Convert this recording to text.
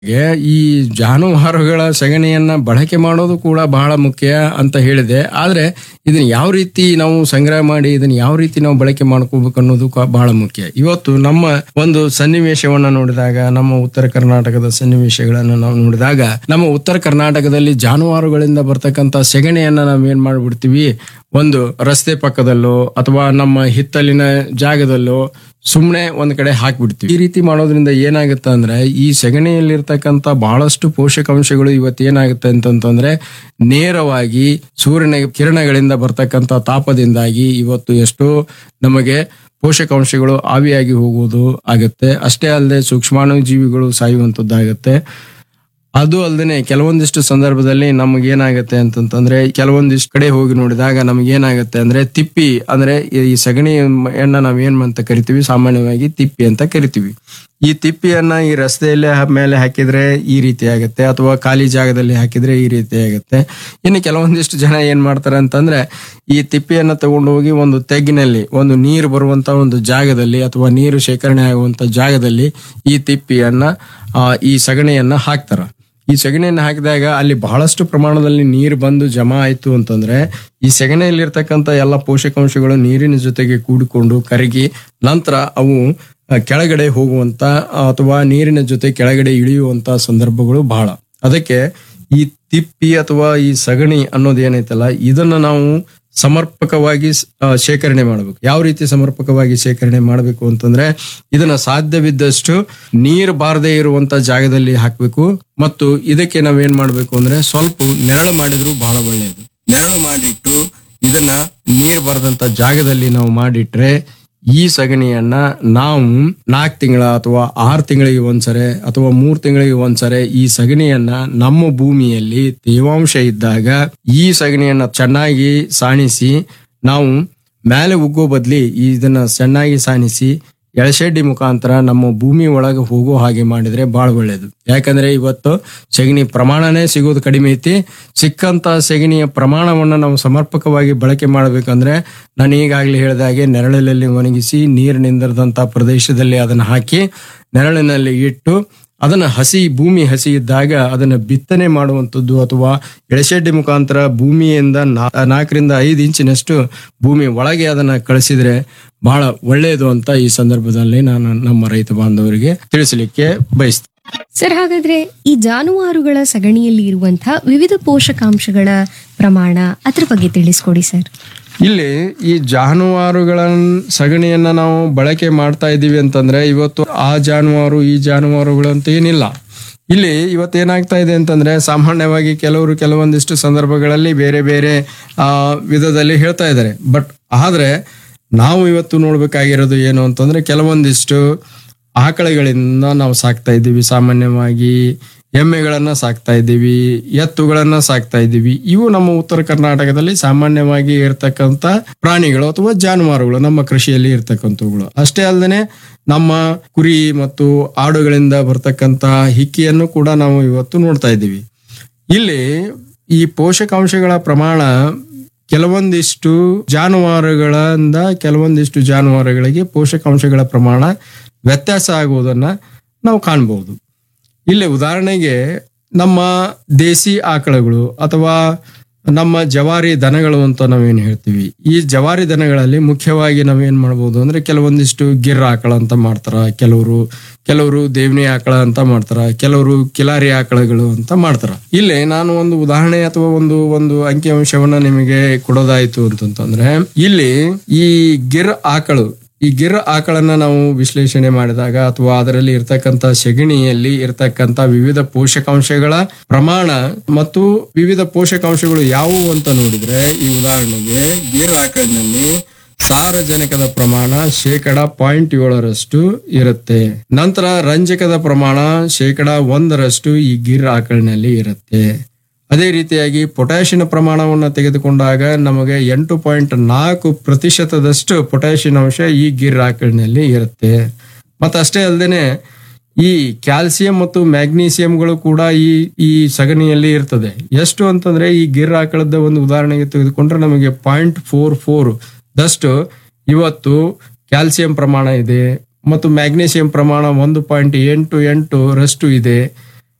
ಗೆ ಈ ಜಾನುವಾರುಗಳ ಸಗಣಿಯನ್ನ ಬಳಕೆ ಮಾಡೋದು ಕೂಡ ಬಹಳ ಮುಖ್ಯ ಅಂತ ಹೇಳಿದೆ ಆದ್ರೆ ಇದನ್ನ ಯಾವ ರೀತಿ ನಾವು ಸಂಗ್ರಹ ಮಾಡಿ ಇದನ್ನ ಯಾವ ರೀತಿ ನಾವು ಬಳಕೆ ಮಾಡ್ಕೋಬೇಕು ಅನ್ನೋದು ಕ- ಬಹಳ ಮುಖ್ಯ ಇವತ್ತು ನಮ್ಮ ಒಂದು ಸನ್ನಿವೇಶವನ್ನ ನೋಡಿದಾಗ ನಮ್ಮ ಉತ್ತರ ಕರ್ನಾಟಕದ ಸನ್ನಿವೇಶಗಳನ್ನು ನಾವು ನೋಡಿದಾಗ ನಮ್ಮ ಉತ್ತರ ಕರ್ನಾಟಕದಲ್ಲಿ ಜಾನುವಾರುಗಳಿಂದ ಬರ್ತಕ್ಕಂತ ಸೆಗಣಿಯನ್ನ ನಾವು ಏನ್ ಮಾಡ್ಬಿಡ್ತೀವಿ ಒಂದು ರಸ್ತೆ ಪಕ್ಕದಲ್ಲೋ ಅಥವಾ ನಮ್ಮ ಹಿತ್ತಲಿನ ಜಾಗದಲ್ಲೋ ಸುಮ್ಮನೆ ಒಂದ್ ಕಡೆ ಹಾಕ್ಬಿಡ್ತೀವಿ ಈ ರೀತಿ ಮಾಡೋದ್ರಿಂದ ಏನಾಗುತ್ತೆ ಅಂದ್ರೆ ಈ ಸೆಗಣಿಯಲ್ಲಿರ್ತಕ್ಕಂಥ ಬಹಳಷ್ಟು ಪೋಷಕಾಂಶಗಳು ಇವತ್ತು ಏನಾಗುತ್ತೆ ಅಂತಂತಂದ್ರೆ ನೇರವಾಗಿ ಸೂರ್ಯನ ಕಿರಣಗಳಿಂದ ಬರ್ತಕ್ಕಂಥ ತಾಪದಿಂದಾಗಿ ಇವತ್ತು ಎಷ್ಟೋ ನಮಗೆ ಪೋಷಕಾಂಶಗಳು ಆವಿಯಾಗಿ ಹೋಗುವುದು ಆಗುತ್ತೆ ಅಷ್ಟೇ ಅಲ್ಲದೆ ಸೂಕ್ಷ್ಮಾಣು ಜೀವಿಗಳು ಸಾಯುವಂತದ್ದಾಗತ್ತೆ ಅದು ಅಲ್ಲದೆ ಕೆಲವೊಂದಿಷ್ಟು ಸಂದರ್ಭದಲ್ಲಿ ನಮ್ಗೆ ಏನಾಗುತ್ತೆ ಅಂತಂತಂದ್ರೆ ಕೆಲವೊಂದಿಷ್ಟು ಕಡೆ ಹೋಗಿ ನೋಡಿದಾಗ ನಮ್ಗೆ ಏನಾಗುತ್ತೆ ಅಂದ್ರೆ ತಿಪ್ಪಿ ಅಂದ್ರೆ ಈ ಸಗಣಿ ಎಣ್ಣ ನಾವ್ ಏನ್ ಅಂತ ಕರಿತೀವಿ ಸಾಮಾನ್ಯವಾಗಿ ತಿಪ್ಪಿ ಅಂತ ಕರಿತೀವಿ ಈ ತಿಪ್ಪಿಯನ್ನ ಈ ರಸ್ತೆಯಲ್ಲಿ ಹ- ಮೇಲೆ ಹಾಕಿದ್ರೆ ಈ ರೀತಿ ಆಗುತ್ತೆ ಅಥವಾ ಖಾಲಿ ಜಾಗದಲ್ಲಿ ಹಾಕಿದ್ರೆ ಈ ರೀತಿ ಆಗುತ್ತೆ ಇನ್ನು ಕೆಲವೊಂದಿಷ್ಟು ಜನ ಏನ್ ಮಾಡ್ತಾರೆ ಅಂತಂದ್ರೆ ಈ ತಿಪ್ಪಿಯನ್ನ ತಗೊಂಡು ಹೋಗಿ ಒಂದು ತೆಗ್ಗಿನಲ್ಲಿ ಒಂದು ನೀರು ಬರುವಂತ ಒಂದು ಜಾಗದಲ್ಲಿ ಅಥವಾ ನೀರು ಶೇಖರಣೆ ಆಗುವಂತ ಜಾಗದಲ್ಲಿ ಈ ತಿಪ್ಪಿಯನ್ನ ಆ, ಈ ಸಗಣಿಯನ್ನ ಹಾಕ್ತಾರ ಈ ಸಗಣಿಯನ್ನು ಹಾಕಿದಾಗ ಅಲ್ಲಿ ಬಹಳಷ್ಟು ಪ್ರಮಾಣದಲ್ಲಿ ನೀರು ಬಂದು ಜಮಾ ಆಯ್ತು ಅಂತಂದ್ರೆ ಈ ಸಗಣಿಯಲ್ಲಿರ್ತಕ್ಕಂಥ ಎಲ್ಲ ಪೋಷಕಾಂಶಗಳು ನೀರಿನ ಜೊತೆಗೆ ಕೂಡಿಕೊಂಡು ಕರಗಿ ನಂತರ ಅವು ಆ, ಕೆಳಗಡೆ ಹೋಗುವಂತ ಅಥವಾ ನೀರಿನ ಜೊತೆ ಕೆಳಗಡೆ ಇಳಿಯುವಂತ ಸಂದರ್ಭಗಳು ಬಹಳ ಅದಕ್ಕೆ ಈ ತಿಪ್ಪಿ ಅಥವಾ ಈ ಸಗಣಿ ಅನ್ನೋದು ಏನೈತಲ್ಲ ಇದನ್ನ ನಾವು ಸಮರ್ಪಕವಾಗಿ ಸ್- ಆ, ಶೇಖರಣೆ ಮಾಡಬೇಕು ಯಾವ ರೀತಿ ಸಮರ್ಪಕವಾಗಿ ಶೇಖರಣೆ ಮಾಡಬೇಕು ಅಂತಂದ್ರೆ ಇದನ್ನ ಸಾಧ್ಯವಿದ್ದಷ್ಟು ನೀರು ಬಾರದೇ ಇರುವಂತ ಜಾಗದಲ್ಲಿ ಹಾಕಬೇಕು ಮತ್ತು ಇದಕ್ಕೆ ನಾವೇನ್ ಮಾಡ್ಬೇಕು ಅಂದ್ರೆ ಸ್ವಲ್ಪ ನೆರಳು ಮಾಡಿದ್ರು ಬಹಳ ಒಳ್ಳೆಯದು ನೆರಳು ಮಾಡಿಟ್ಟು ಇದನ್ನ ನೀರು ಬರದಂತ ಜಾಗದಲ್ಲಿ ನಾವು ಮಾಡಿಟ್ರೆ ಈ ಸಗಣಿಯನ್ನ ನಾವು ನಾಲ್ಕು ತಿಂಗಳ ಅಥವಾ ಆರು ತಿಂಗಳಿಗೆ ಒಂದ್ಸರೆ ಅಥವಾ ಮೂರ್ ತಿಂಗಳಿಗೆ ಒಂದ್ಸರೆ ಈ ಸಗಣಿಯನ್ನ ನಮ್ಮ ಭೂಮಿಯಲ್ಲಿ ತೇವಾಂಶ ಇದ್ದಾಗ ಈ ಸಗಣಿಯನ್ನ ಚೆನ್ನಾಗಿ ಸಾಣಿಸಿ ನಾವು ಮೇಲೆ ಉಗ್ಗೋ ಬದ್ಲಿ ಇದನ್ನ ಚೆನ್ನಾಗಿ ಸಾಣಿಸಿ ಎಳಶೆಡ್ಡಿ ಮುಖಾಂತರ ನಮ್ಮ ಭೂಮಿ ಒಳಗೆ ಹೋಗೋ ಹಾಗೆ ಮಾಡಿದ್ರೆ ಬಹಳ ಒಳ್ಳೇದು ಯಾಕಂದ್ರೆ ಇವತ್ತು ಸೆಗಣಿ ಪ್ರಮಾಣನೇ ಸಿಗೋದು ಕಡಿಮೆ ಐತಿ ಸಿಕ್ಕಂತ ಸೆಗಣಿಯ ಪ್ರಮಾಣವನ್ನ ನಾವು ಸಮರ್ಪಕವಾಗಿ ಬಳಕೆ ಮಾಡಬೇಕಂದ್ರೆ ನಾನು ಈಗಾಗಲೇ ಹೇಳಿದ ಹಾಗೆ ನೆರಳಿನಲ್ಲಿ ಒಣಗಿಸಿ ನೀರು ನಿಂದಿರದಂತ ಪ್ರದೇಶದಲ್ಲಿ ಅದನ್ನ ಹಾಕಿ ನೆರಳಿನಲ್ಲಿ ಇಟ್ಟು ಅದನ್ನ ಹಸಿ ಭೂಮಿ ಹಸಿ ಇದ್ದಾಗ ಅದನ್ನ ಬಿತ್ತನೆ ಮಾಡುವಂಥದ್ದು ಅಥವಾ ಎಳಶೆಡ್ಡಿ ಮುಖಾಂತರ ಭೂಮಿಯಿಂದ ನಾ- ನಾಲ್ಕರಿಂದ ಐದು ಇಂಚಿನಷ್ಟು ಭೂಮಿ ಒಳಗೆ ಅದನ್ನ ಕಳಿಸಿದ್ರೆ ಬಹಳ ಒಳ್ಳೆಯದು ಅಂತ ಈ ಸಂದರ್ಭದಲ್ಲಿ ನಾನು ನಮ್ಮ ರೈತ ಬಾಂಧವರಿಗೆ ತಿಳಿಸಲಿಕ್ಕೆ ಬಯಸ್ತೇನೆ ಸರ್ ಹಾಗಾದ್ರೆ ಈ ಜಾನುವಾರುಗಳ ಸಗಣಿಯಲ್ಲಿ ಇರುವಂತಹ ವಿವಿಧ ಪೋಷಕಾಂಶಗಳ ಪ್ರಮಾಣ ಅದ್ರ ಬಗ್ಗೆ ತಿಳಿಸ್ಕೊಡಿ ಸರ್ ಇಲ್ಲಿ ಈ ಜಾನುವಾರುಗಳ ಸಗಣಿಯನ್ನ ನಾವು ಬಳಕೆ ಮಾಡ್ತಾ ಇದ್ದೀವಿ ಅಂತಂದ್ರೆ ಇವತ್ತು ಆ ಜಾನುವಾರು ಈ ಜಾನುವಾರುಗಳು ಅಂತ ಏನಿಲ್ಲ ಇಲ್ಲಿ ಇವತ್ತು ಏನಾಗ್ತಾ ಇದೆ ಅಂತಂದ್ರೆ ಸಾಮಾನ್ಯವಾಗಿ ಕೆಲವರು ಕೆಲವೊಂದಿಷ್ಟು ಸಂದರ್ಭಗಳಲ್ಲಿ ಬೇರೆ ಬೇರೆ ಆ ವಿಧದಲ್ಲಿ ಹೇಳ್ತಾ ಇದ್ದಾರೆ ಬಟ್ ಆದ್ರೆ ನಾವು ಇವತ್ತು ನೋಡ್ಬೇಕಾಗಿರೋದು ಏನು ಅಂತಂದ್ರೆ ಕೆಲವೊಂದಿಷ್ಟು ಆಕಳುಗಳಿಂದ ನಾವು ಸಾಕ್ತಾ ಇದ್ದೀವಿ ಸಾಮಾನ್ಯವಾಗಿ ಎಮ್ಮೆಗಳನ್ನ ಸಾಕ್ತಾ ಇದ್ದೀವಿ ಎತ್ತುಗಳನ್ನ ಸಾಕ್ತಾ ಇದ್ದೀವಿ ಇವು ನಮ್ಮ ಉತ್ತರ ಕರ್ನಾಟಕದಲ್ಲಿ ಸಾಮಾನ್ಯವಾಗಿ ಇರ್ತಕ್ಕಂಥ ಪ್ರಾಣಿಗಳು ಅಥವಾ ಜಾನುವಾರುಗಳು ನಮ್ಮ ಕೃಷಿಯಲ್ಲಿ ಇರ್ತಕ್ಕಂಥವುಗಳು ಅಷ್ಟೇ ಅಲ್ಲದೆ ನಮ್ಮ ಕುರಿ ಮತ್ತು ಆಡುಗಳಿಂದ ಬರ್ತಕ್ಕಂಥ ಹಿಕ್ಕಿಯನ್ನು ಕೂಡ ನಾವು ಇವತ್ತು ನೋಡ್ತಾ ಇದ್ದೀವಿ ಇಲ್ಲಿ ಈ ಪೋಷಕಾಂಶಗಳ ಪ್ರಮಾಣ ಕೆಲವೊಂದಿಷ್ಟು ಜಾನುವಾರುಗಳಿಂದ ಕೆಲವೊಂದಿಷ್ಟು ಜಾನುವಾರುಗಳಿಗೆ ಪೋಷಕಾಂಶಗಳ ಪ್ರಮಾಣ ವ್ಯತ್ಯಾಸ ಆಗುವುದನ್ನ ನಾವು ಕಾಣಬಹುದು ಇಲ್ಲಿ ಉದಾಹರಣೆಗೆ ನಮ್ಮ ದೇಸಿ ಆಕಳುಗಳು ಅಥವಾ ನಮ್ಮ ಜವಾರಿ ದನಗಳು ಅಂತ ನಾವೇನು ಹೇಳ್ತೀವಿ ಈ ಜವಾರಿ ದನಗಳಲ್ಲಿ ಮುಖ್ಯವಾಗಿ ನಾವೇನ್ ಮಾಡ್ಬೋದು ಅಂದ್ರೆ ಕೆಲವೊಂದಿಷ್ಟು ಗಿರ್ ಆಕಳ ಅಂತ ಮಾಡ್ತಾರ ಕೆಲವರು ಕೆಲವರು ದೇವನಿ ಆಕಳ ಅಂತ ಮಾಡ್ತಾರ ಕೆಲವರು ಕಿಲಾರಿ ಆಕಳಗಳು ಅಂತ ಮಾಡ್ತಾರ ಇಲ್ಲಿ ನಾನು ಒಂದು ಉದಾಹರಣೆ ಅಥವಾ ಒಂದು ಒಂದು ಅಂಕಿಅಂಶವನ್ನ ನಿಮಗೆ ಕೊಡೋದಾಯ್ತು ಅಂತಂತಂದ್ರೆ ಇಲ್ಲಿ ಈ ಗಿರ್ ಆಕಳು ಈ ಗಿರ್ ಆಕಳನ್ನ ನಾವು ವಿಶ್ಲೇಷಣೆ ಮಾಡಿದಾಗ ಅಥವಾ ಅದರಲ್ಲಿ ಇರ್ತಕ್ಕಂಥ ಸೆಗಣಿಯಲ್ಲಿ ಇರ್ತಕ್ಕಂಥ ವಿವಿಧ ಪೋಷಕಾಂಶಗಳ ಪ್ರಮಾಣ ಮತ್ತು ವಿವಿಧ ಪೋಷಕಾಂಶಗಳು ಯಾವುವು ಅಂತ ನೋಡಿದ್ರೆ ಈ ಉದಾಹರಣೆಗೆ ಗಿರ್ ಆಕಳಿನಲ್ಲಿ ಸಾರಜನಕದ ಪ್ರಮಾಣ ಶೇಕಡ ಪಾಯಿಂಟ್ ಏಳರಷ್ಟು ಇರುತ್ತೆ ನಂತರ ರಂಜಕದ ಪ್ರಮಾಣ ಶೇಕಡ ಒಂದರಷ್ಟು ಈ ಗಿರ್ ಆಕಳಿನಲ್ಲಿ ಇರುತ್ತೆ ಅದೇ ರೀತಿಯಾಗಿ ಪೊಟ್ಯಾಷಿಯನ್ ಪ್ರಮಾಣವನ್ನು ತೆಗೆದುಕೊಂಡಾಗ ನಮಗೆ ಎಂಟು ಪಾಯಿಂಟ್ ನಾಲ್ಕು ಪ್ರತಿಶತದಷ್ಟು ಪೊಟ್ಯಾಷಿಯನ್ ಅಂಶ ಈ ಗಿರ್ ಆಕಳಿನಲ್ಲಿ ಇರುತ್ತೆ ಮತ್ತು ಅಷ್ಟೇ ಅಲ್ಲದೆ ಈ ಕ್ಯಾಲ್ಸಿಯಂ ಮತ್ತು ಮ್ಯಾಗ್ನೀಸಿಯಂಗಳು ಕೂಡ ಈ ಈ ಸಗಣಿಯಲ್ಲಿ ಇರ್ತದೆ ಎಷ್ಟು ಅಂತಂದ್ರೆ ಈ ಗಿರ್ ಆಕಳದ ಒಂದು ಉದಾಹರಣೆಗೆ ತೆಗೆದುಕೊಂಡ್ರೆ ನಮಗೆ ಪಾಯಿಂಟ್ ಫೋರ್ ಫೋರ್ ದಷ್ಟು ಇವತ್ತು ಕ್ಯಾಲ್ಸಿಯಂ ಪ್ರಮಾಣ ಇದೆ ಮತ್ತು ಮ್ಯಾಗ್ನೀಸಿಯಂ ಪ್ರಮಾಣ ಒಂದು ಪಾಯಿಂಟ್ ಎಂಟು ಎಂಟು ರಷ್ಟು ಇದೆ